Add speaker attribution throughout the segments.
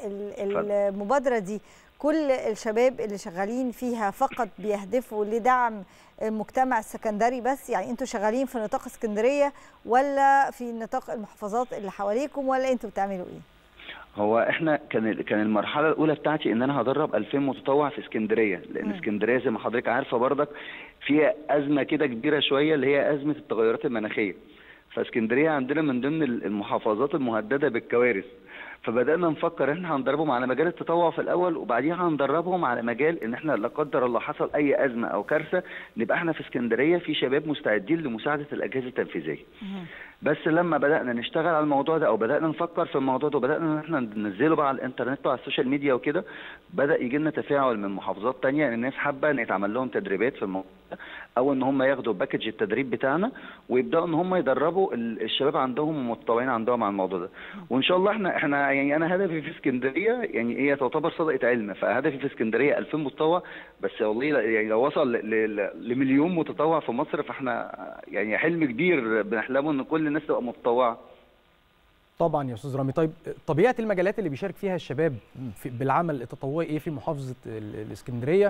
Speaker 1: ال- المبادره دي كل الشباب اللي شغالين فيها فقط بيهدفوا لدعم المجتمع السكندري بس يعني انتوا شغالين في نطاق اسكندريه ولا في نطاق المحافظات اللي حواليكم ولا انتوا بتعملوا ايه؟
Speaker 2: هو احنا كان ال- كان المرحله الاولى بتاعتي ان انا هدرب 2000 متطوع في اسكندريه لان
Speaker 1: مم.
Speaker 2: اسكندريه زي ما حضرتك عارفه برضك فيها ازمه كده كبيره شويه اللي هي ازمه التغيرات المناخيه فاسكندريه عندنا من ضمن ال- المحافظات المهدده بالكوارث فبدانا نفكر احنا هندربهم على مجال التطوع في الاول وبعديها هندربهم على مجال ان احنا لا قدر الله حصل اي ازمه او كارثه نبقى احنا في اسكندريه في شباب مستعدين لمساعده الاجهزه التنفيذيه بس لما بدانا نشتغل على الموضوع ده او بدانا نفكر في الموضوع ده وبدانا ان احنا ننزله بقى على الانترنت وعلى السوشيال ميديا وكده بدا يجي لنا تفاعل من محافظات تانية ان الناس حابه ان يتعمل لهم تدريبات في الموضوع ده او ان هم ياخدوا باكج التدريب بتاعنا ويبداوا ان هم يدربوا ال- الشباب عندهم المتطوعين عندهم على الموضوع ده وان شاء الله احنا احنا يعني انا هدفي في اسكندريه يعني هي تعتبر صدقه علم فهدفي في اسكندريه 2000 متطوع بس والله لا- يعني لو وصل ل- ل- لمليون متطوع في مصر فاحنا يعني حلم كبير بنحلمه ان كل الناس تبقى متطوعه
Speaker 3: طبعا يا استاذ رامي طيب طبيعه المجالات اللي بيشارك فيها الشباب في بالعمل التطوعي ايه في محافظه ال- الاسكندريه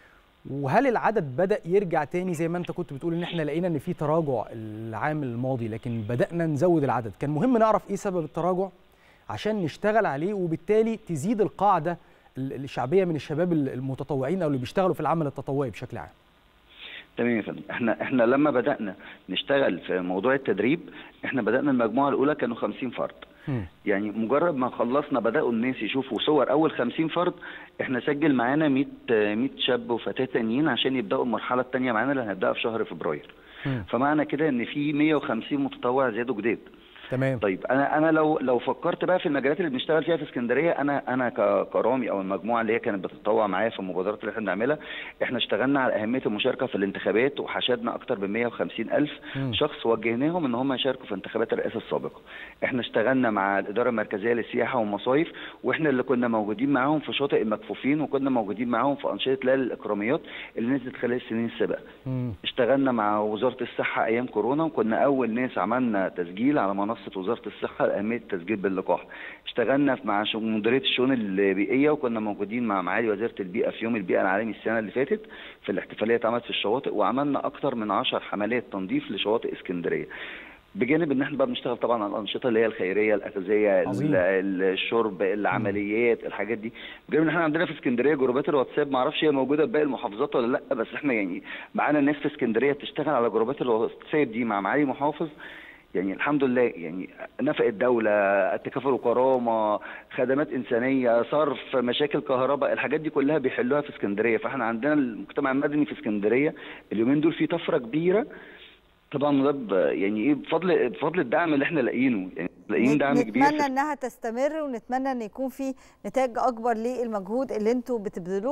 Speaker 3: وهل العدد بدا يرجع تاني زي ما انت كنت بتقول ان احنا لقينا ان في تراجع العام الماضي لكن بدانا نزود العدد كان مهم نعرف ايه سبب التراجع عشان نشتغل عليه وبالتالي تزيد القاعده ال- الشعبيه من الشباب ال- المتطوعين او اللي بيشتغلوا في العمل التطوعي بشكل عام
Speaker 2: تمام يا فندم احنا احنا لما بدانا نشتغل في موضوع التدريب احنا بدانا المجموعه الاولى كانوا 50 فرد
Speaker 3: مم.
Speaker 2: يعني مجرد ما خلصنا بداوا الناس يشوفوا صور اول 50 فرد احنا سجل معانا 100 100 شاب وفتاه تانيين عشان يبداوا المرحله الثانيه معانا اللي هنبداها في شهر فبراير
Speaker 3: مم.
Speaker 2: فمعنى كده ان في 150 متطوع زادوا جداد
Speaker 3: تمام
Speaker 2: طيب انا انا لو لو فكرت بقى في المجالات اللي بنشتغل فيها في اسكندريه انا انا ك- كرامي او المجموعه اللي هي كانت بتتطوع معايا في المبادرات اللي احنا بنعملها احنا اشتغلنا على اهميه المشاركه في الانتخابات وحشدنا اكتر من 150 الف
Speaker 3: مم.
Speaker 2: شخص وجهناهم ان هم يشاركوا في انتخابات الرئاسه السابقه احنا اشتغلنا مع الاداره المركزيه للسياحه والمصايف واحنا اللي كنا موجودين معاهم في شاطئ المكفوفين وكنا موجودين معاهم في انشطه ليالي الاكراميات اللي نزلت خلال السنين السابقه
Speaker 3: مم.
Speaker 2: اشتغلنا مع وزارة الصحة أيام كورونا وكنا أول ناس عملنا تسجيل على منصة وزارة الصحة لأهمية التسجيل باللقاح. اشتغلنا مع شو- مديرية الشؤون البيئية وكنا موجودين مع معالي وزيرة البيئة في يوم البيئة العالمي السنة اللي فاتت في الاحتفالية اللي اتعملت في الشواطئ وعملنا أكتر من 10 حملات تنظيف لشواطئ اسكندرية. بجانب ان احنا بقى بنشتغل طبعا على الانشطه اللي هي الخيريه الاغذيه
Speaker 3: عظيم.
Speaker 2: ال- ال- الشرب العمليات الحاجات دي بجانب ان احنا عندنا في اسكندريه جروبات الواتساب ما اعرفش هي موجوده في باقي المحافظات ولا لا بس احنا يعني معانا ناس في اسكندريه بتشتغل على جروبات الواتساب دي مع معالي محافظ يعني الحمد لله يعني نفق الدولة التكافل وكرامة خدمات إنسانية صرف مشاكل كهرباء الحاجات دي كلها بيحلوها في اسكندرية فاحنا عندنا المجتمع المدني في اسكندرية اليومين دول في طفرة كبيرة طبعا ده ب- يعني ايه بفضل بفضل الدعم اللي احنا لاقيينه يعني لاقيين دعم كبير
Speaker 1: نتمنى
Speaker 2: في
Speaker 1: انها تستمر ونتمنى ان يكون في نتاج اكبر للمجهود اللي انتوا بتبذلوه